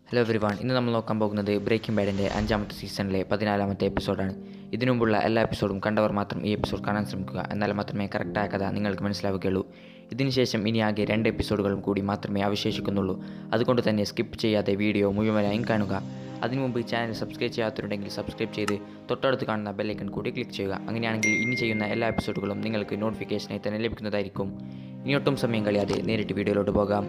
hello every one ഇന്ന് നമ്മൾ നോക്കാൻ പോകുന്നത് ബ്രേക്കിംഗ് ബാഡിൻ്റെ അഞ്ചാമത്തെ സീസണിലെ പതിനാലാമത്തെ എപ്പിസോഡാണ് ഇതിനു മുമ്പുള്ള എല്ലാ എപ്പിസോഡും കണ്ടവർ മാത്രം ഈ എപ്പിസോഡ് കാണാൻ ശ്രമിക്കുക എന്നാൽ മാത്രമേ കറക്റ്റായ കഥ നിങ്ങൾക്ക് മനസ്സിലാവുകയുള്ളൂ ഇതിനുശേഷം ഇനി ആകെ രണ്ട് എപ്പിസോഡുകളും കൂടി മാത്രമേ അവശേഷിക്കുന്നുള്ളൂ അതുകൊണ്ട് തന്നെ സ്കിപ്പ് ചെയ്യാതെ വീഡിയോ മുഴുവനായും കാണുക അതിനു മുമ്പ് ചാനൽ സബ്സ്ക്രൈബ് ചെയ്യാത്തവരുണ്ടെങ്കിൽ സബ്സ്ക്രൈബ് ചെയ്ത് തൊട്ടടുത്ത് കാണുന്ന ബെല്ലൈക്കൺ കൂടി ക്ലിക്ക് ചെയ്യുക അങ്ങനെയാണെങ്കിൽ ഇനി ചെയ്യുന്ന എല്ലാ എപ്പിസോഡുകളും നിങ്ങൾക്ക് നോട്ടിഫിക്കേഷനായി തന്നെ ലഭിക്കുന്നതായിരിക്കും ഇനി ഒട്ടും സമയം കളയാതെ നേരിട്ട് വീഡിയോയിലോട്ട് പോകാം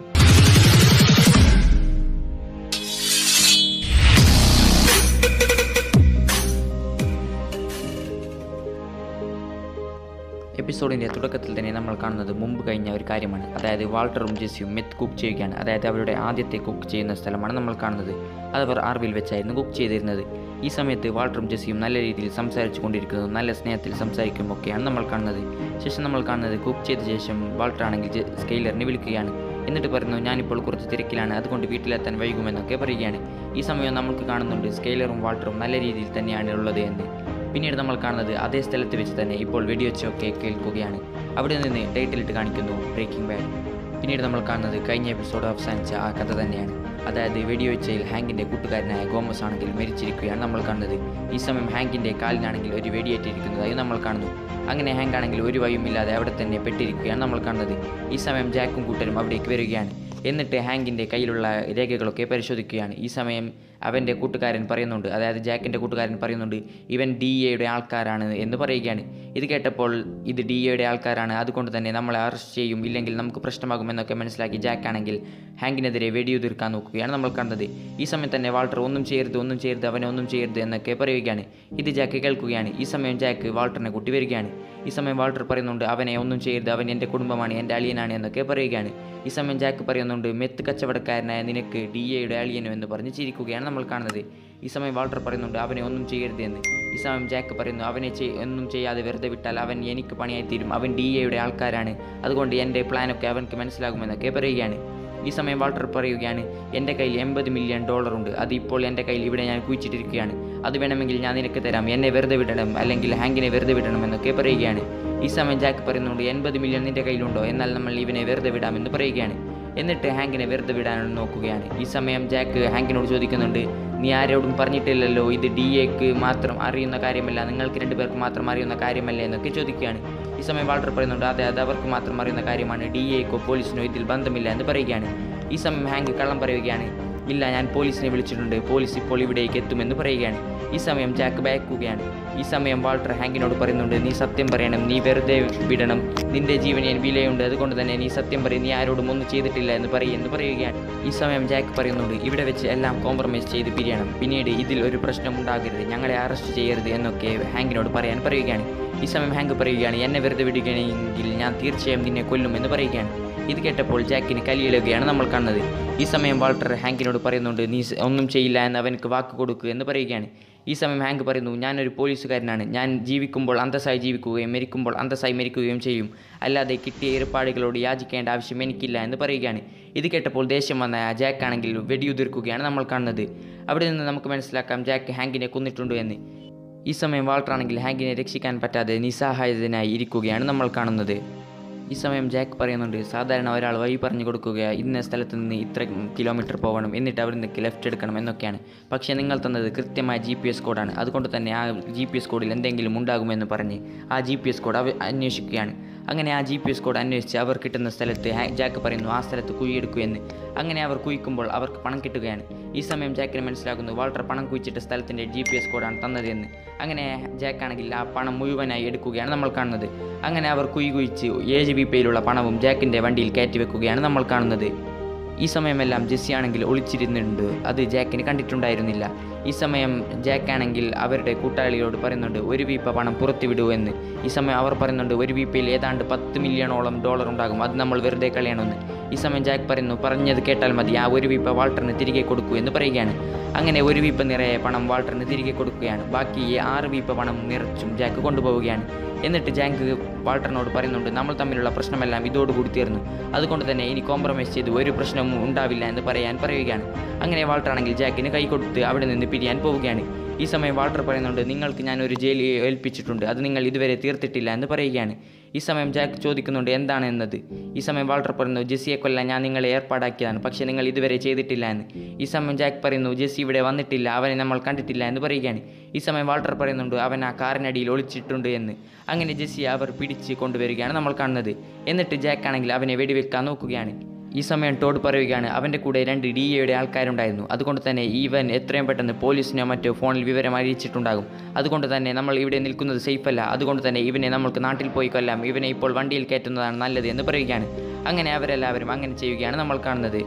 എപ്പിസോഡിൻ്റെ തുടക്കത്തിൽ തന്നെ നമ്മൾ കാണുന്നത് മുമ്പ് കഴിഞ്ഞ ഒരു കാര്യമാണ് അതായത് വാൾട്ടറും ജെസ്സിയും മെത്ത് കുക്ക് ചെയ്യുകയാണ് അതായത് അവരുടെ ആദ്യത്തെ കുക്ക് ചെയ്യുന്ന സ്ഥലമാണ് നമ്മൾ കാണുന്നത് അത് അവർ ആർവിൽ വെച്ചായിരുന്നു കുക്ക് ചെയ്തിരുന്നത് ഈ സമയത്ത് വാൾട്ടറും ജെസ്സിയും നല്ല രീതിയിൽ സംസാരിച്ചു കൊണ്ടിരിക്കുന്നതും നല്ല സ്നേഹത്തിൽ സംസാരിക്കുമൊക്കെയാണ് നമ്മൾ കാണുന്നത് ശേഷം നമ്മൾ കാണുന്നത് കുക്ക് ചെയ്ത ശേഷം വാൾട്ടർ ആണെങ്കിൽ ജെ- സ്കെയിലറിനെ വിളിക്കുകയാണ് എന്നിട്ട് പറയുന്നു ഞാനിപ്പോൾ കുറച്ച് തിരക്കിലാണ് അതുകൊണ്ട് വീട്ടിലെത്താൻ വൈകുമെന്നൊക്കെ പറയുകയാണ് ഈ സമയം നമുക്ക് കാണുന്നുണ്ട് സ്കെയിലറും വാൾട്ടറും നല്ല രീതിയിൽ തന്നെയാണ് ഉള്ളത് എന്ന് പിന്നീട് നമ്മൾ കാണുന്നത് അതേ സ്ഥലത്ത് വെച്ച് തന്നെ ഇപ്പോൾ വെടിവെച്ചൊക്കെ കേൾക്കുകയാണ് അവിടെ നിന്ന് ടൈറ്റിലിട്ട് കാണിക്കുന്നു ബ്രേക്കിംഗ് ബാഡ് പിന്നീട് നമ്മൾ കാണുന്നത് കഴിഞ്ഞ എപ്പിസോഡ് അവസാനിച്ച ആ കഥ തന്നെയാണ് അതായത് വെടിവെച്ചയിൽ ഹാങ്കിൻ്റെ കൂട്ടുകാരനായ ഗോമസ് ആണെങ്കിൽ മരിച്ചിരിക്കുകയാണ് നമ്മൾ കാണുന്നത് ഈ സമയം ഹാങ്കിൻ്റെ കാലിനാണെങ്കിൽ ഒരു വെടിയേറ്റിരിക്കുന്നതായി നമ്മൾ കാണുന്നു അങ്ങനെ ഹാങ്ക് ആണെങ്കിൽ ഒരു വഴിയുമില്ലാതെ അവിടെ തന്നെ പെട്ടിരിക്കുകയാണ് നമ്മൾ കാണുന്നത് ഈ സമയം ജാക്കും കൂട്ടരും അവിടേക്ക് വരികയാണ് എന്നിട്ട് ഹാങ്കിൻ്റെ കയ്യിലുള്ള രേഖകളൊക്കെ പരിശോധിക്കുകയാണ് ഈ സമയം അവൻ്റെ കൂട്ടുകാരൻ പറയുന്നുണ്ട് അതായത് ജാക്കിൻ്റെ കൂട്ടുകാരൻ പറയുന്നുണ്ട് ഇവൻ ഡി എയുടെ ആൾക്കാരാണ് എന്ന് പറയുകയാണ് ഇത് കേട്ടപ്പോൾ ഇത് ഡി എയുടെ ആൾക്കാരാണ് അതുകൊണ്ട് തന്നെ നമ്മളെ അറസ്റ്റ് ചെയ്യും ഇല്ലെങ്കിൽ നമുക്ക് പ്രശ്നമാകുമെന്നൊക്കെ മനസ്സിലാക്കി ജാക്ക് ആണെങ്കിൽ ഹാങ്കിനെതിരെ വെടിയുതിർക്കാൻ നോക്കുകയാണ് നമ്മൾ കണ്ടത് ഈ സമയം തന്നെ വാൾട്ടർ ഒന്നും ചെയ്യരുത് ഒന്നും ചെയ്യരുത് അവനെ ഒന്നും ചെയ്യരുത് എന്നൊക്കെ പറയുകയാണ് ഇത് ജാക്ക് കേൾക്കുകയാണ് ഈ സമയം ജാക്ക് വാൾട്ടറിനെ കൂട്ടി വരികയാണ് ഈ സമയം വാൾട്ടർ പറയുന്നുണ്ട് അവനെ ഒന്നും ചെയ്യരുത് അവൻ എൻ്റെ കുടുംബമാണ് എൻ്റെ അളിയനാണ് എന്നൊക്കെ പറയുകയാണ് ഈ സമയം ജാക്ക് പറയുന്നുണ്ട് മെത്ത് കച്ചവടക്കാരനായ നിനക്ക് ഡി എയുടെ അളിയനോ എന്ന് പറഞ്ഞ് ചിരിക്കുകയാണ് നമ്മൾ കാണുന്നത് ഈ സമയം വാൾട്ടർ പറയുന്നുണ്ട് അവനെ ഒന്നും ചെയ്യരുത് എന്ന് ഈ സമയം ജാക്ക് പറയുന്നു അവനെ ചെയ് ഒന്നും ചെയ്യാതെ വെറുതെ വിട്ടാൽ അവൻ എനിക്ക് പണിയായി തീരും അവൻ ഡി എയുടെ ആൾക്കാരാണ് അതുകൊണ്ട് എൻ്റെ പ്ലാനൊക്കെ അവൻക്ക് മനസ്സിലാകുമെന്നൊക്കെ പറയുകയാണ് ഈ സമയം വാൾട്ടർ പറയുകയാണ് എൻ്റെ കയ്യിൽ എൺപത് മില്യൺ ഡോളർ ഉണ്ട് അത് ഇപ്പോൾ എൻ്റെ കയ്യിൽ ഇവിടെ ഞാൻ കുഴിച്ചിട്ടിരിക്കുകയാണ് അത് വേണമെങ്കിൽ ഞാൻ നിനക്ക് തരാം എന്നെ വെറുതെ വിടണം അല്ലെങ്കിൽ ഹാങ്കിനെ വെറുതെ വിടണം എന്നൊക്കെ പറയുകയാണ് ഈ സമയം ജാക്ക് പറയുന്നുണ്ട് എൺപത് മില്യൺ നിൻ്റെ കയ്യിലുണ്ടോ എന്നാൽ നമ്മൾ ഇവനെ വെറുതെ വിടാമെന്ന് പറയുകയാണ് എന്നിട്ട് ഹാങ്കിനെ വെറുതെ വിടാൻ നോക്കുകയാണ് ഈ സമയം ജാക്ക് ഹാങ്കിനോട് ചോദിക്കുന്നുണ്ട് നീ ആരോടും പറഞ്ഞിട്ടില്ലല്ലോ ഇത് ഡി എക്ക് മാത്രം അറിയുന്ന കാര്യമല്ല നിങ്ങൾക്ക് രണ്ടുപേർക്ക് മാത്രം അറിയുന്ന കാര്യമല്ലേ എന്നൊക്കെ ചോദിക്കുകയാണ് ഈ സമയം വാൾട്ടർ പറയുന്നുണ്ട് അതെ അത് അവർക്ക് മാത്രം അറിയുന്ന കാര്യമാണ് ഡി എക്കോ പോലീസിനോ ഇതിൽ ബന്ധമില്ല എന്ന് പറയുകയാണ് ഈ സമയം ഹാങ്ക് കള്ളം പറയുകയാണ് ഇല്ല ഞാൻ പോലീസിനെ വിളിച്ചിട്ടുണ്ട് പോലീസ് ഇപ്പോൾ ഇവിടേക്ക് എത്തുമെന്ന് പറയുകയാണ് ഈ സമയം ജാക്ക് ബാക്കുകയാണ് ഈ സമയം വാൾട്ടർ ഹാങ്കിനോട് പറയുന്നുണ്ട് നീ സത്യം പറയണം നീ വെറുതെ വിടണം നിന്റെ ജീവന് വിലയുണ്ട് അതുകൊണ്ട് തന്നെ നീ സത്യം പറയും നീ ആരോടും ഒന്നും ചെയ്തിട്ടില്ല എന്ന് പറയും എന്ന് പറയുകയാണ് ഈ സമയം ജാക്ക് പറയുന്നുണ്ട് ഇവിടെ വെച്ച് എല്ലാം കോംപ്രമൈസ് ചെയ്ത് പിരിയണം പിന്നീട് ഇതിൽ ഒരു പ്രശ്നം ഉണ്ടാകരുത് ഞങ്ങളെ അറസ്റ്റ് ചെയ്യരുത് എന്നൊക്കെ ഹാങ്കിനോട് പറയാൻ പറയുകയാണ് ഈ സമയം ഹാങ്ക് പറയുകയാണ് എന്നെ വെറുതെ വിടുകയാണെങ്കിൽ ഞാൻ തീർച്ചയായും നിന്നെ കൊല്ലുമെന്ന് പറയുകയാണ് ഇത് കേട്ടപ്പോൾ ജാക്കിന് കലിയിലുകയാണ് നമ്മൾ കാണുന്നത് ഈ സമയം വാൾട്ടർ ഹാങ്കിനോട് പറയുന്നുണ്ട് നീ സ- ഒന്നും ചെയ്യില്ല എന്ന് അവനക്ക് വാക്ക് കൊടുക്കുക എന്ന് പറയുകയാണ് ഈ സമയം ഹാങ്ക് പറയുന്നു ഞാനൊരു പോലീസുകാരനാണ് ഞാൻ ജീവിക്കുമ്പോൾ അന്തസ്സായി ജീവിക്കുകയും മരിക്കുമ്പോൾ അന്തസ്സായി മരിക്കുകയും ചെയ്യും അല്ലാതെ കിട്ടിയ ഏർപ്പാടുകളോട് യാചിക്കേണ്ട ആവശ്യം എനിക്കില്ല എന്ന് പറയുകയാണ് ഇത് കേട്ടപ്പോൾ ദേഷ്യം വന്ന ജാക്ക് ആണെങ്കിൽ വെടിയുതിർക്കുകയാണ് നമ്മൾ കാണുന്നത് അവിടെ നിന്ന് നമുക്ക് മനസ്സിലാക്കാം ജാക്ക് ഹാങ്കിനെ കൊന്നിട്ടുണ്ട് എന്ന് ഈ സമയം വാൾട്ടർ ആണെങ്കിൽ ഹാങ്കിനെ രക്ഷിക്കാൻ പറ്റാതെ നിസ്സഹായതനായി ഇരിക്കുകയാണ് നമ്മൾ കാണുന്നത് ഈ സമയം ജാക്ക് പറയുന്നുണ്ട് സാധാരണ ഒരാൾ വഴി പറഞ്ഞു കൊടുക്കുക ഇന്ന സ്ഥലത്ത് നിന്ന് ഇത്ര കിലോമീറ്റർ പോകണം എന്നിട്ട് അവിടെ നിന്ന് ലെഫ്റ്റ് എടുക്കണം എന്നൊക്കെയാണ് പക്ഷേ നിങ്ങൾ തന്നത് കൃത്യമായ ജി പി എസ് കോഡാണ് അതുകൊണ്ട് തന്നെ ആ ജി പി എസ് കോഡിൽ എന്തെങ്കിലും ഉണ്ടാകുമെന്ന് പറഞ്ഞ് ആ ജി പി എസ് കോഡ് അവ അന്വേഷിക്കുകയാണ് അങ്ങനെ ആ ജി പി എസ് കോഡ് അന്വേഷിച്ച് അവർ കിട്ടുന്ന സ്ഥലത്ത് ഹാ- ജാക്ക് പറയുന്നു ആ സ്ഥലത്ത് കുഴിയെടുക്കൂ എന്ന് അങ്ങനെ അവർ കുഴിക്കുമ്പോൾ അവർക്ക് പണം കിട്ടുകയാണ് ഈ സമയം ജാക്കിന് മനസ്സിലാക്കുന്നു വാൾട്ടർ പണം കുഴിച്ചിട്ട സ്ഥലത്തിൻ്റെ ജി പി എസ് കോഡാണ് തന്നത് എന്ന് അങ്ങനെ ജാക്ക് ആണെങ്കിൽ ആ പണം മുഴുവനായി എടുക്കുകയാണ് നമ്മൾ കാണുന്നത് അങ്ങനെ അവർ കുഴി കുഴിച്ച് ഏഴ് വി പേയിലുള്ള പണവും ജാക്കിൻ്റെ വണ്ടിയിൽ കയറ്റി വെക്കുകയാണ് നമ്മൾ കാണുന്നത് ഈ സമയമെല്ലാം ജെസ്സി ആണെങ്കിൽ ഒളിച്ചിരുന്നുണ്ട് അത് ജാക്കിന് കണ്ടിട്ടുണ്ടായിരുന്നില്ല ഈ സമയം ജാക്ക് ആണെങ്കിൽ അവരുടെ കൂട്ടാളികളോട് പറയുന്നുണ്ട് ഒരു വീപ്പ പണം പുറത്തു വിടൂ എന്ന് ഈ സമയം അവർ പറയുന്നുണ്ട് ഒരു വീപ്പയിൽ ഏതാണ്ട് പത്ത് മില്യണോളം ഡോളർ ഉണ്ടാകും അത് നമ്മൾ വെറുതെ കളയണമെന്ന് ഈ സമയം ജാക്ക് പറയുന്നു പറഞ്ഞത് കേട്ടാൽ മതി ആ ഒരു വീപ്പ വാൾട്ടറിന് തിരികെ കൊടുക്കൂ എന്ന് പറയുകയാണ് അങ്ങനെ ഒരു വീപ്പ നിറയെ പണം വാൾട്ടറിന് തിരികെ കൊടുക്കുകയാണ് ബാക്കി ഈ ആറ് വീപ്പ പണം നിറച്ചും ജാക്ക് കൊണ്ടുപോവുകയാണ് എന്നിട്ട് ജാങ്ക് വാൾട്ടറിനോട് പറയുന്നുണ്ട് നമ്മൾ തമ്മിലുള്ള പ്രശ്നമെല്ലാം ഇതോടുകൂടി തീർന്നു അതുകൊണ്ട് തന്നെ ഇനി കോംപ്രമൈസ് ചെയ്ത് ഒരു പ്രശ്നവും ഉണ്ടാവില്ല എന്ന് പറയാൻ പറയുകയാണ് അങ്ങനെ വാൾട്ടർ ആണെങ്കിൽ ജാക്കിന് കൈ കൊടുത്ത് അവിടെ നിന്ന് പിരിയാൻ പോവുകയാണ് ഈ സമയം വാൾട്ടർ പറയുന്നുണ്ട് നിങ്ങൾക്ക് ഞാൻ ഒരു ജയിൽ ഏൽപ്പിച്ചിട്ടുണ്ട് അത് നിങ്ങൾ ഇതുവരെ തീർത്തിട്ടില്ല എന്ന് പറയുകയാണ് ഈ സമയം ജാക്ക് ചോദിക്കുന്നുണ്ട് എന്താണ് എന്നത് ഈ സമയം വാൾട്ടർ പറയുന്നു ജെസ്സിയെ കൊല്ലാൻ ഞാൻ നിങ്ങളെ ഏർപ്പാടാക്കിയതാണ് പക്ഷേ നിങ്ങൾ ഇതുവരെ ചെയ്തിട്ടില്ല എന്ന് ഈ സമയം ജാക്ക് പറയുന്നു ജെസ്സി ഇവിടെ വന്നിട്ടില്ല അവനെ നമ്മൾ കണ്ടിട്ടില്ല എന്ന് പറയുകയാണ് ഈ സമയം വാൾട്ടർ പറയുന്നുണ്ട് അവൻ ആ കാറിനടിയിൽ ഒളിച്ചിട്ടുണ്ട് എന്ന് അങ്ങനെ ജെസ്സിയെ അവർ പിടിച്ച് കൊണ്ടുവരികയാണ് നമ്മൾ കാണുന്നത് എന്നിട്ട് ജാക്ക് ആണെങ്കിൽ അവനെ വെടിവെക്കാൻ നോക്കുകയാണ് ഈ സമയം ടോഡ് പറയുകയാണ് അവൻ്റെ കൂടെ രണ്ട് ഡി എയുടെ ആൾക്കാരുണ്ടായിരുന്നു അതുകൊണ്ട് തന്നെ ഈവൻ എത്രയും പെട്ടെന്ന് പോലീസിനോ മറ്റോ ഫോണിൽ വിവരം അറിയിച്ചിട്ടുണ്ടാകും അതുകൊണ്ട് തന്നെ നമ്മൾ ഇവിടെ നിൽക്കുന്നത് സേഫ് അല്ല അതുകൊണ്ട് തന്നെ ഇവനെ നമ്മൾക്ക് നാട്ടിൽ പോയി കൊല്ലാം ഇവനെ ഇപ്പോൾ വണ്ടിയിൽ കയറ്റുന്നതാണ് നല്ലത് എന്ന് പറയുകയാണ് അങ്ങനെ അവരെല്ലാവരും അങ്ങനെ ചെയ്യുകയാണ് നമ്മൾ കാണുന്നത്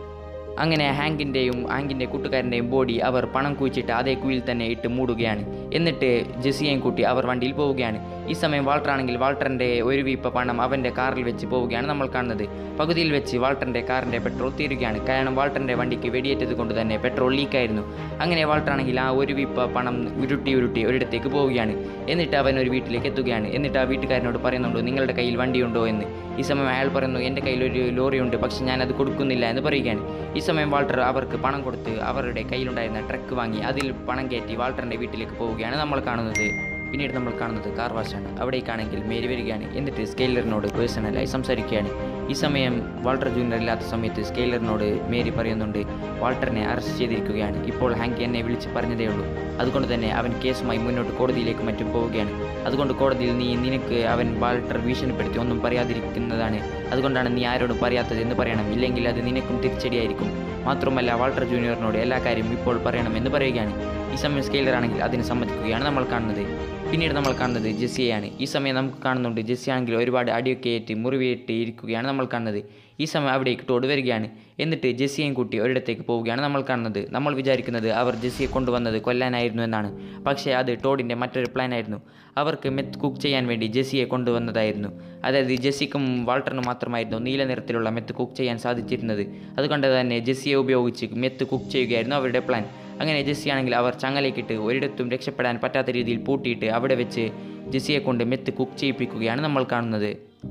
അങ്ങനെ ഹാങ്കിൻ്റെയും ഹാങ്കിൻ്റെ കൂട്ടുകാരൻ്റെയും ബോഡി അവർ പണം കുഴിച്ചിട്ട് അതേ കുയിൽ തന്നെ ഇട്ട് മൂടുകയാണ് എന്നിട്ട് ജെസ്സിയെയും കൂട്ടി അവർ വണ്ടിയിൽ പോവുകയാണ് ഈ സമയം വാൾട്ടർ ആണെങ്കിൽ വാൾട്ടറിൻ്റെ ഒരു വീപ്പ പണം അവൻ്റെ കാറിൽ വെച്ച് പോവുകയാണ് നമ്മൾ കാണുന്നത് പകുതിയിൽ വെച്ച് വാൾട്ടറിൻ്റെ കാറിൻ്റെ പെട്രോൾ തീരുകയാണ് കാരണം വാൾട്ടറിൻ്റെ വണ്ടിക്ക് വെടിയേറ്റത് കൊണ്ട് തന്നെ പെട്രോൾ ലീക്കായിരുന്നു അങ്ങനെ വാൾട്ടർ ആണെങ്കിൽ ആ ഒരു വീപ്പ പണം ഉരുട്ടി ഉരുട്ടി ഒരിടത്തേക്ക് പോവുകയാണ് എന്നിട്ട് അവൻ ഒരു വീട്ടിലേക്ക് എത്തുകയാണ് എന്നിട്ട് ആ വീട്ടുകാരനോട് പറയുന്നുണ്ട് നിങ്ങളുടെ കയ്യിൽ വണ്ടിയുണ്ടോ എന്ന് ഈ സമയം അയാൾ പറയുന്നു എൻ്റെ കയ്യിൽ ഒരു ലോറിയുണ്ട് പക്ഷെ ഞാൻ അത് കൊടുക്കുന്നില്ല എന്ന് പറയുകയാണ് ഈ സമയം വാൾട്ടർ അവർക്ക് പണം കൊടുത്ത് അവരുടെ കയ്യിലുണ്ടായിരുന്ന ട്രക്ക് വാങ്ങി അതിൽ പണം കയറ്റി വാൾട്ടറിൻ്റെ വീട്ടിലേക്ക് പോവുകയാണ് നമ്മൾ കാണുന്നത് പിന്നീട് നമ്മൾ കാണുന്നത് കാർ വാഷാണ് അവിടേക്കാണെങ്കിൽ മേരി വരികയാണ് എന്നിട്ട് സ്കെയിലറിനോട് പേഴ്സണലായി സംസാരിക്കുകയാണ് ഈ സമയം വാൾട്ടർ ജൂനിയർ ഇല്ലാത്ത സമയത്ത് സ്കെയിലറിനോട് മേരി പറയുന്നുണ്ട് വാൾട്ടറിനെ അറസ്റ്റ് ചെയ്തിരിക്കുകയാണ് ഇപ്പോൾ ഹാങ്കി എന്നെ വിളിച്ച് പറഞ്ഞതേ ഉള്ളൂ അതുകൊണ്ട് തന്നെ അവൻ കേസുമായി മുന്നോട്ട് കോടതിയിലേക്ക് മറ്റും പോവുകയാണ് അതുകൊണ്ട് കോടതിയിൽ നീ നിനക്ക് അവൻ വാൾട്ടർ ഭീഷണിപ്പെടുത്തി ഒന്നും പറയാതിരിക്കുന്നതാണ് അതുകൊണ്ടാണ് നീ ആരോടും പറയാത്തത് എന്ന് പറയണം ഇല്ലെങ്കിൽ അത് നിനക്കും തിരിച്ചടിയായിരിക്കും മാത്രമല്ല വാൾട്ടർ ജൂനിയറിനോട് എല്ലാ കാര്യവും ഇപ്പോൾ പറയണം എന്ന് പറയുകയാണ് ഈ സമയം സ്കെയിലർ ആണെങ്കിൽ അതിന് സമ്മതിക്കുകയാണ് നമ്മൾ കാണുന്നത് പിന്നീട് നമ്മൾ കാണുന്നത് ജെസ്സിയെയാണ് ഈ സമയം നമുക്ക് കാണുന്നുണ്ട് ജെസ്സി ആണെങ്കിൽ ഒരുപാട് അടിയൊക്കെ ഏറ്റ് മുറിവേറ്റ് ഇരിക്കുകയാണ് നമ്മൾ കാണുന്നത് ഈ സമയം അവിടേക്ക് ടോഡ് വരികയാണ് എന്നിട്ട് ജെസ്സിയെയും കൂട്ടി ഒരിടത്തേക്ക് പോവുകയാണ് നമ്മൾ കാണുന്നത് നമ്മൾ വിചാരിക്കുന്നത് അവർ ജെസ്സിയെ കൊണ്ടുവന്നത് കൊല്ലാനായിരുന്നു എന്നാണ് പക്ഷേ അത് ടോഡിൻ്റെ മറ്റൊരു പ്ലാൻ ആയിരുന്നു അവർക്ക് മെത്ത് കുക്ക് ചെയ്യാൻ വേണ്ടി ജെസ്സിയെ കൊണ്ടുവന്നതായിരുന്നു അതായത് ജെസ്സിക്കും വാൾട്ടറിനും മാത്രമായിരുന്നു നീല നിറത്തിലുള്ള മെത്ത് കുക്ക് ചെയ്യാൻ സാധിച്ചിരുന്നത് അതുകൊണ്ട് തന്നെ ജെസ്സിയെ ഉപയോഗിച്ച് മെത്ത് കുക്ക് ചെയ്യുകയായിരുന്നു അവരുടെ പ്ലാൻ അങ്ങനെ ജെസ്സി ആണെങ്കിൽ അവർ ചങ്ങലേക്കിട്ട് ഒരിടത്തും രക്ഷപ്പെടാൻ പറ്റാത്ത രീതിയിൽ പൂട്ടിയിട്ട് അവിടെ വെച്ച് ജെസ്സിയെ കൊണ്ട് മെത്ത് കുക്ക് ചെയ്യിപ്പിക്കുകയാണ് നമ്മൾ കാണുന്നത്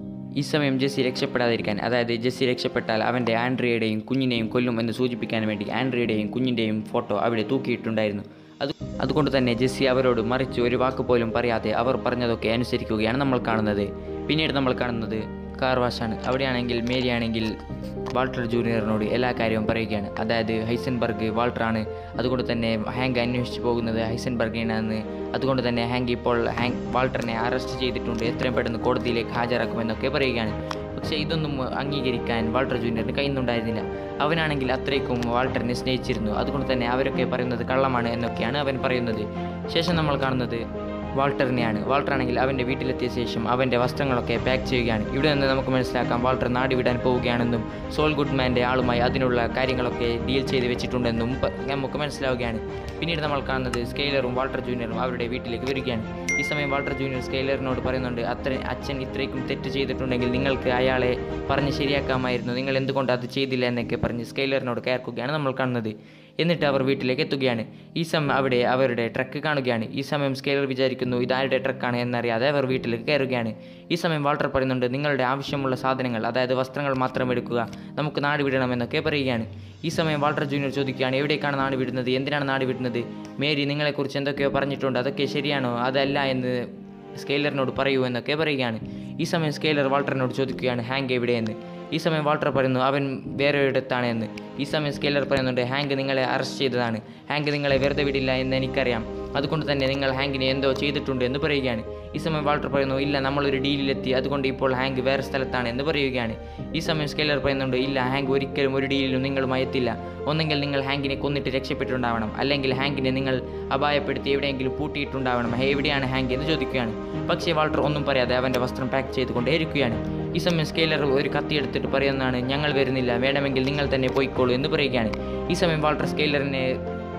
ഈ സമയം ജെസ്സി രക്ഷപ്പെടാതിരിക്കാൻ അതായത് ജെസ്സി രക്ഷപ്പെട്ടാൽ അവൻ്റെ ആൻഡ്രിയയുടെയും കുഞ്ഞിനെയും കൊല്ലും എന്ന് സൂചിപ്പിക്കാൻ വേണ്ടി ആൻഡ്രിയയുടെയും കുഞ്ഞിൻ്റെയും ഫോട്ടോ അവിടെ തൂക്കിയിട്ടുണ്ടായിരുന്നു അത് അതുകൊണ്ട് തന്നെ ജെസ്സി അവരോട് മറിച്ച് ഒരു വാക്ക് പോലും പറയാതെ അവർ പറഞ്ഞതൊക്കെ അനുസരിക്കുകയാണ് നമ്മൾ കാണുന്നത് പിന്നീട് നമ്മൾ കാണുന്നത് കാർ വാഷാണ് അവിടെയാണെങ്കിൽ മേരി ആണെങ്കിൽ വാൾട്ടർ ജൂനിയറിനോട് എല്ലാ കാര്യവും പറയുകയാണ് അതായത് ഹൈസൻബർഗ് വാൾട്ടറാണ് അതുകൊണ്ട് തന്നെ ഹാങ്ക് അന്വേഷിച്ച് പോകുന്നത് ഹൈസൻബർഗിനാണ് അതുകൊണ്ട് തന്നെ ഹാങ്ക് ഇപ്പോൾ ഹാങ്ക് വാൾട്ടറിനെ അറസ്റ്റ് ചെയ്തിട്ടുണ്ട് എത്രയും പെട്ടെന്ന് കോടതിയിലേക്ക് ഹാജരാക്കുമെന്നൊക്കെ പറയുകയാണ് പക്ഷേ ഇതൊന്നും അംഗീകരിക്കാൻ വാൾട്ടർ ജൂനിയറിന് കഴിയുന്നുണ്ടായിരുന്നില്ല അവനാണെങ്കിൽ അത്രയ്ക്കും വാൾട്ടറിനെ സ്നേഹിച്ചിരുന്നു അതുകൊണ്ട് തന്നെ അവരൊക്കെ പറയുന്നത് കള്ളമാണ് എന്നൊക്കെയാണ് അവൻ പറയുന്നത് ശേഷം നമ്മൾ കാണുന്നത് വാൾട്ടറിനെയാണ് വാൾട്ടർ ആണെങ്കിൽ അവൻ്റെ വീട്ടിലെത്തിയ ശേഷം അവൻ്റെ വസ്ത്രങ്ങളൊക്കെ പാക്ക് ചെയ്യുകയാണ് ഇവിടെ നിന്ന് നമുക്ക് മനസ്സിലാക്കാം വാൾട്ടർ നാട് വിടാൻ പോവുകയാണെന്നും സോൾ ഗുഡ്മാൻ്റെ ആളുമായി അതിനുള്ള കാര്യങ്ങളൊക്കെ ഡീൽ ചെയ്ത് വെച്ചിട്ടുണ്ടെന്നും പ- നമുക്ക് മനസ്സിലാവുകയാണ് പിന്നീട് നമ്മൾ കാണുന്നത് സ്കെയിലറും വാൾട്ടർ ജൂനിയറും അവരുടെ വീട്ടിലേക്ക് വരികയാണ് ഈ സമയം വാൾട്ടർ ജൂനിയർ സ്കെയിലറിനോട് പറയുന്നുണ്ട് അത്ര അച്ഛൻ ഇത്രയ്ക്കും തെറ്റ് ചെയ്തിട്ടുണ്ടെങ്കിൽ നിങ്ങൾക്ക് അയാളെ പറഞ്ഞ് ശരിയാക്കാമായിരുന്നു നിങ്ങൾ എന്തുകൊണ്ട് അത് ചെയ്തില്ല എന്നൊക്കെ പറഞ്ഞ് സ്കെയിലറിനോട് കയർക്കുകയാണ് നമ്മൾ കാണുന്നത് എന്നിട്ട് അവർ വീട്ടിലേക്ക് എത്തുകയാണ് ഈ സമയം അവിടെ അവരുടെ ട്രക്ക് കാണുകയാണ് ഈ സമയം സ്കെയിലർ വിചാരിക്കുന്നു ഇതാരുടെ ട്രക്കാണ് എന്നറിയാതെ അവർ വീട്ടിലേക്ക് കയറുകയാണ് ഈ സമയം വാൾട്ടർ പറയുന്നുണ്ട് നിങ്ങളുടെ ആവശ്യമുള്ള സാധനങ്ങൾ അതായത് വസ്ത്രങ്ങൾ മാത്രം എടുക്കുക നമുക്ക് നാട് വിടണമെന്നൊക്കെ പറയുകയാണ് ഈ സമയം വാൾട്ടർ ജൂനിയർ ചോദിക്കുകയാണ് എവിടേക്കാണ് നാട് വിടുന്നത് എന്തിനാണ് നാട് വിടുന്നത് മേരി നിങ്ങളെക്കുറിച്ച് എന്തൊക്കെയോ പറഞ്ഞിട്ടുണ്ട് അതൊക്കെ ശരിയാണോ അതല്ല എന്ന് സ്കെയിലറിനോട് പറയൂ എന്നൊക്കെ പറയുകയാണ് ഈ സമയം സ്കെയിലർ വാൾട്ടറിനോട് ചോദിക്കുകയാണ് ഹാങ്ക് എവിടെയെന്ന് ഈ സമയം വാൾട്ടർ പറയുന്നു അവൻ വേറെ ഒരിടത്താണ് എന്ന് ഈ സമയം സ്കെയിലർ പറയുന്നുണ്ട് ഹാങ്ക് നിങ്ങളെ അറസ്റ്റ് ചെയ്തതാണ് ഹാങ്ക് നിങ്ങളെ വെറുതെ വിടില്ല എന്ന് എനിക്കറിയാം അതുകൊണ്ട് തന്നെ നിങ്ങൾ ഹാങ്കിനെ എന്തോ ചെയ്തിട്ടുണ്ട് എന്ന് പറയുകയാണ് ഈ സമയം വാൾട്ടർ പറയുന്നു ഇല്ല നമ്മളൊരു ഡീലിലെത്തി അതുകൊണ്ട് ഇപ്പോൾ ഹാങ്ക് വേറെ സ്ഥലത്താണ് എന്ന് പറയുകയാണ് ഈ സമയം സ്കെയിലർ പറയുന്നുണ്ട് ഇല്ല ഹാങ്ക് ഒരിക്കലും ഒരു ഡീലിലും നിങ്ങളുമായി എത്തില്ല ഒന്നെങ്കിൽ നിങ്ങൾ ഹാങ്കിനെ കൊന്നിട്ട് രക്ഷപ്പെട്ടിട്ടുണ്ടാവണം അല്ലെങ്കിൽ ഹാങ്കിനെ നിങ്ങൾ അപായപ്പെടുത്തി എവിടെയെങ്കിലും പൂട്ടിയിട്ടുണ്ടാവണം ഹേ, എവിടെയാണ് ഹാങ്ക് എന്ന് ചോദിക്കുകയാണ് പക്ഷേ വാൾട്ടർ ഒന്നും പറയാതെ അവൻ്റെ വസ്ത്രം പാക്ക് ചെയ്തുകൊണ്ടേയിരിക്കുകയാണ് ഈ സമയം സ്കെയിലർ ഒരു കത്തി എടുത്തിട്ട് പറയുന്നതാണ് ഞങ്ങൾ വരുന്നില്ല വേണമെങ്കിൽ നിങ്ങൾ തന്നെ പോയിക്കോളൂ എന്ന് പറയുകയാണ് ഈ സമയം വാൾട്ടർ സ്കെയിലറിനെ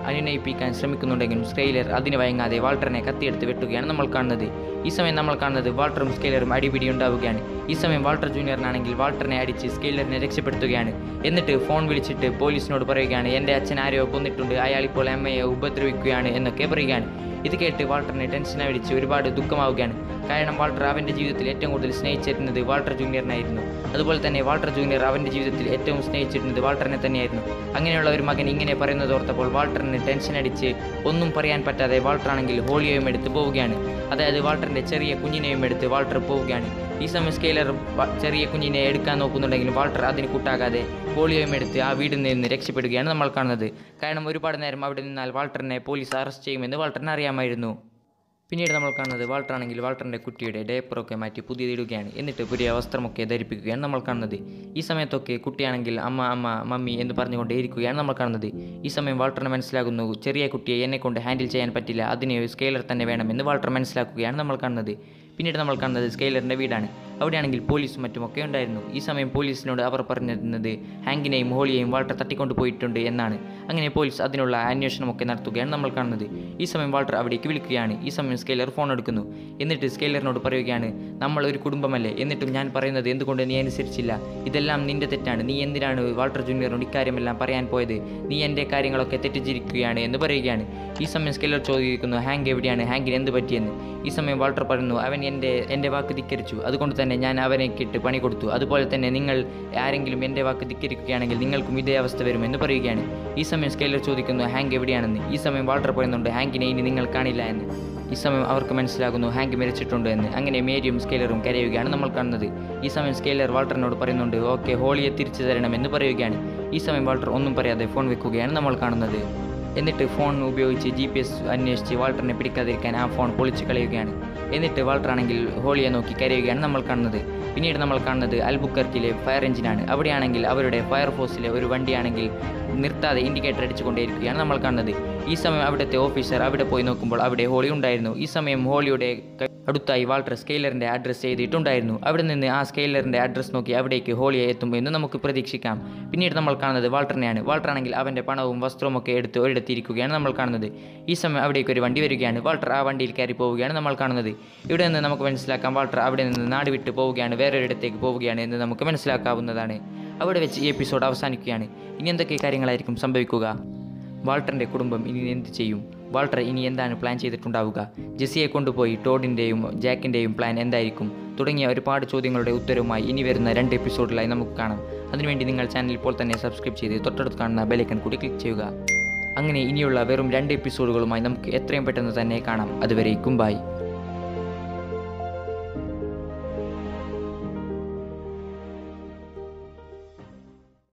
അനുനയിപ്പിക്കാൻ ശ്രമിക്കുന്നുണ്ടെങ്കിലും സ്കെയിലർ അതിന് വഴങ്ങാതെ വാൾട്ടറിനെ കത്തിയെടുത്ത് വെട്ടുകയാണ് നമ്മൾ കാണുന്നത് ഈ സമയം നമ്മൾ കാണുന്നത് വാൾട്ടറും സ്കെയിലറും അടിപിടി ഉണ്ടാവുകയാണ് ഈ സമയം വാൾട്ടർ ജൂനിയറിനാണെങ്കിൽ വാൾട്ടറിനെ അടിച്ച് സ്കെയിലറിനെ രക്ഷപ്പെടുത്തുകയാണ് എന്നിട്ട് ഫോൺ വിളിച്ചിട്ട് പോലീസിനോട് പറയുകയാണ് എൻ്റെ അച്ഛൻ ആരെയോ കൊന്നിട്ടുണ്ട് അയാൾ ഇപ്പോൾ അമ്മയെ ഉപദ്രവിക്കുകയാണ് എന്നൊക്കെ പറയുകയാണ് ഇത് കേട്ട് വാൾട്ടറിനെ ടെൻഷൻ അടിച്ച് ഒരുപാട് ദുഃഖമാവുകയാണ് കാരണം വാൾട്ടർ അവൻ്റെ ജീവിതത്തിൽ ഏറ്റവും കൂടുതൽ സ്നേഹിച്ചിരുന്നത് വാൾട്ടർ ജൂനിയറിനായിരുന്നു അതുപോലെ തന്നെ വാൾട്ടർ ജൂനിയർ അവൻ്റെ ജീവിതത്തിൽ ഏറ്റവും സ്നേഹിച്ചിരുന്നത് വാൾട്ടറിനെ തന്നെയായിരുന്നു അങ്ങനെയുള്ള ഒരു മകൻ ഇങ്ങനെ പറയുന്നത് ഓർത്തപ്പോൾ വാൾട്ടറിന് ടെൻഷൻ അടിച്ച് ഒന്നും പറയാൻ പറ്റാതെ വാൾട്ടർ ആണെങ്കിൽ ഹോളിയോയും എടുത്ത് പോവുകയാണ് അതായത് വാൾട്ടറിൻ്റെ ചെറിയ കുഞ്ഞിനെയും എടുത്ത് വാൾട്ടർ പോവുകയാണ് ഈ സമയം സ്കെയിലർ വ- ചെറിയ കുഞ്ഞിനെ എടുക്കാൻ നോക്കുന്നുണ്ടെങ്കിലും വാൾട്ടർ അതിന് കൂട്ടാകാതെ ഹോളിയോയും എടുത്ത് ആ വീടിൽ നിന്ന് രക്ഷപ്പെടുകയാണ് നമ്മൾ കാണുന്നത് കാരണം ഒരുപാട് നേരം അവിടെ നിന്നാൽ വാൾട്ടറിനെ പോലീസ് അറസ്റ്റ് ചെയ്യുമെന്ന് വാൾട്ടറിന് അറിയാമായിരുന്നു പിന്നീട് നമ്മൾ കാണുന്നത് വാൾട്ടർ ആണെങ്കിൽ വാൾട്ടറിൻ്റെ കുട്ടിയുടെ ഡേപ്പറൊക്കെ മാറ്റി പുതിയതിടുകയാണ് എന്നിട്ട് പുതിയ വസ്ത്രമൊക്കെ ധരിപ്പിക്കുകയാണ് നമ്മൾ കാണുന്നത് ഈ സമയത്തൊക്കെ കുട്ടിയാണെങ്കിൽ അമ്മ അമ്മ മമ്മി എന്ന് പറഞ്ഞുകൊണ്ടേ ഇരിക്കുകയാണ് നമ്മൾ കാണുന്നത് ഈ സമയം വാൾട്ടറിന് മനസ്സിലാകുന്നു ചെറിയ കുട്ടിയെ എന്നെ കൊണ്ട് ഹാൻഡിൽ ചെയ്യാൻ പറ്റില്ല അതിന് സ്കെയിലർ തന്നെ വേണമെന്ന് വാൾട്ടർ മനസ്സിലാക്കുകയാണ് നമ്മൾ കാണുന്നത് പിന്നീട് നമ്മൾ കാണുന്നത് സ്കെയിലറിൻ്റെ വീടാണ് അവിടെയാണെങ്കിൽ പോലീസും മറ്റുമൊക്കെ ഉണ്ടായിരുന്നു ഈ സമയം പോലീസിനോട് അവർ പറഞ്ഞിരുന്നത് ഹാങ്കിനെയും ഹോളിയെയും വാൾട്ടർ തട്ടിക്കൊണ്ട് പോയിട്ടുണ്ട് എന്നാണ് അങ്ങനെ പോലീസ് അതിനുള്ള അന്വേഷണമൊക്കെ നടത്തുകയാണ് നമ്മൾ കാണുന്നത് ഈ സമയം വാൾട്ടർ അവിടേക്ക് വിളിക്കുകയാണ് ഈ സമയം സ്കെയിലർ ഫോൺ എടുക്കുന്നു എന്നിട്ട് സ്കെയിലറിനോട് പറയുകയാണ് നമ്മൾ ഒരു കുടുംബമല്ലേ എന്നിട്ടും ഞാൻ പറയുന്നത് എന്തുകൊണ്ട് നീ അനുസരിച്ചില്ല ഇതെല്ലാം നിന്റെ തെറ്റാണ് നീ എന്തിനാണ് വാൾട്ടർ ജൂനിയറിനോട് ഇക്കാര്യമെല്ലാം പറയാൻ പോയത് നീ എൻ്റെ കാര്യങ്ങളൊക്കെ തെറ്റിച്ചിരിക്കുകയാണ് എന്ന് പറയുകയാണ് ഈ സമയം സ്കെയിലർ ചോദിക്കുന്നു ഹാങ്ക് എവിടെയാണ് ഹാങ്കിന് എന്ത് പറ്റിയെന്ന് ഈ സമയം വാൾട്ടർ പറയുന്നു അവൻ എൻ്റെ എൻ്റെ വാക്ക് ധിക്കരിച്ചു അതുകൊണ്ട് തന്നെ ഞാൻ അവനെ കിട്ട് പണി കൊടുത്തു അതുപോലെ തന്നെ നിങ്ങൾ ആരെങ്കിലും എൻ്റെ വാക്ക് ധിക്കരിക്കുകയാണെങ്കിൽ നിങ്ങൾക്കും ഇതേ അവസ്ഥ വരുമെന്ന് പറയുകയാണ് ഈ സമയം സ്കെയിലർ ചോദിക്കുന്നു ഹാങ്ക് എവിടെയാണെന്ന് ഈ സമയം വാൾട്ടർ പറയുന്നുണ്ട് ഹാങ്കിനെ ഇനി നിങ്ങൾ കാണില്ല എന്ന് ഈ സമയം അവർക്ക് മനസ്സിലാകുന്നു ഹാങ്ക് മരിച്ചിട്ടുണ്ട് എന്ന് അങ്ങനെ മേരിയും സ്കെയിലറും കരയുകയാണ് നമ്മൾ കാണുന്നത് ഈ സമയം സ്കെയിലർ വാൾട്ടറിനോട് പറയുന്നുണ്ട് ഓക്കെ ഹോളിയെ തിരിച്ചു തരണമെന്ന് പറയുകയാണ് ഈ സമയം വാൾട്ടർ ഒന്നും പറയാതെ ഫോൺ വെക്കുകയാണ് നമ്മൾ കാണുന്നത് എന്നിട്ട് ഫോൺ ഉപയോഗിച്ച് ജി പി എസ് അന്വേഷിച്ച് വാൾട്ടറിനെ പിടിക്കാതിരിക്കാൻ ആ ഫോൺ പൊളിച്ച് കളയുകയാണ് എന്നിട്ട് വാൾട്ടർ ആണെങ്കിൽ ഹോളിയെ നോക്കി കരയുകയാണ് നമ്മൾ കാണുന്നത് പിന്നീട് നമ്മൾ കാണുന്നത് അൽബുക്കർക്കിലെ ഫയർ എഞ്ചിനാണ് അവിടെയാണെങ്കിൽ അവരുടെ ഫയർഫോഴ്സിലെ ഒരു വണ്ടിയാണെങ്കിൽ നിർത്താതെ ഇൻഡിക്കേറ്റർ അടിച്ചുകൊണ്ടേയിരിക്കുകയാണ് നമ്മൾ കാണുന്നത് ഈ സമയം അവിടുത്തെ ഓഫീസർ അവിടെ പോയി നോക്കുമ്പോൾ അവിടെ ഹോളി ഉണ്ടായിരുന്നു ഈ സമയം ഹോളിയുടെ ക- അടുത്തായി വാൾട്ടർ സ്കെയിലറിൻ്റെ അഡ്രസ്സ് എഴുതിയിട്ടുണ്ടായിരുന്നു അവിടെ നിന്ന് ആ സ്കെയിലറിൻ്റെ അഡ്രസ്സ് നോക്കി അവിടേക്ക് ഹോളിയെ എത്തും എന്ന് നമുക്ക് പ്രതീക്ഷിക്കാം പിന്നീട് നമ്മൾ കാണുന്നത് വാൾട്ടറിനെയാണ് വാൾട്ടർ ആണെങ്കിൽ അവൻ്റെ പണവും വസ്ത്രവും ഒക്കെ എടുത്ത് ഒരിടത്തിരിക്കുകയാണ് നമ്മൾ കാണുന്നത് ഈ സമയം അവിടേക്ക് ഒരു വണ്ടി വരികയാണ് വാൾട്ടർ ആ വണ്ടിയിൽ കയറി പോവുകയാണ് നമ്മൾ കാണുന്നത് ഇവിടെ നിന്ന് നമുക്ക് മനസ്സിലാക്കാം വാൾട്ടർ അവിടെ നിന്ന് നാട് വിട്ട് പോവുകയാണ് വേറൊരിടത്തേക്ക് പോവുകയാണ് എന്ന് നമുക്ക് മനസ്സിലാക്കാവുന്നതാണ് അവിടെ വെച്ച് ഈ എപ്പിസോഡ് അവസാനിക്കുകയാണ് ഇനി എന്തൊക്കെ കാര്യങ്ങളായിരിക്കും സംഭവിക്കുക വാൾട്ടറിൻ്റെ കുടുംബം ഇനി എന്ത് ചെയ്യും വാൾട്ടർ ഇനി എന്താണ് പ്ലാൻ ചെയ്തിട്ടുണ്ടാവുക ജെസ്സിയെ കൊണ്ടുപോയി ടോഡിൻ്റെയും ജാക്കിൻ്റെയും പ്ലാൻ എന്തായിരിക്കും തുടങ്ങിയ ഒരുപാട് ചോദ്യങ്ങളുടെ ഉത്തരവുമായി ഇനി വരുന്ന രണ്ട് എപ്പിസോഡിലായി നമുക്ക് കാണാം അതിനുവേണ്ടി നിങ്ങൾ ചാനൽ ഇപ്പോൾ തന്നെ സബ്സ്ക്രൈബ് ചെയ്ത് തൊട്ടടുത്ത് കാണുന്ന ബെലൈക്കൺ കൂടി ക്ലിക്ക് ചെയ്യുക അങ്ങനെ ഇനിയുള്ള വെറും രണ്ട് എപ്പിസോഡുകളുമായി നമുക്ക് എത്രയും പെട്ടെന്ന് തന്നെ കാണാം അതുവരേക്കും ബായ്